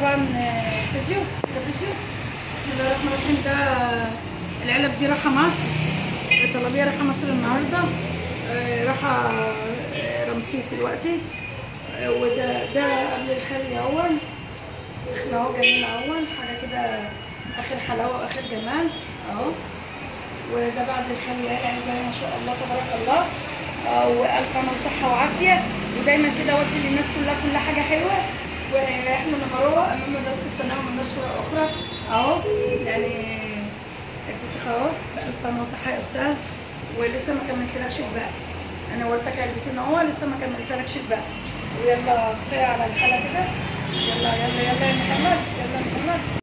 طبعا آه، فيديو ده فيديو بسم الله الرحمن الرحيم ده العلب دي رايحه مصر الطلبيه رايحه مصر النهارده آه، رايحه آه، رمسيس دلوقتي آه، وده ده قبل الخلي اول سخن اهو جميل اهو حاجه كده اخر حلاوه واخر جمال اهو وده بعد الخلي يعني ده ما شاء الله تبارك الله آه، والف انا وصحه وعافيه ودايما كده اودي للناس كلها كل حاجه حلوه واحنا نمروه امام مدرسه الثانويه والنشره اخرى اهو يعني الفسخ اهو بالف انا وصحه يا استاذ ولسه ما كملتلكش الباقي انا وريتك علبتين اهو لسه ما كملتلكش الباقي ويلا كفايه على الحلقه كده يلا يلا يلا يا محمد يلا يا محمد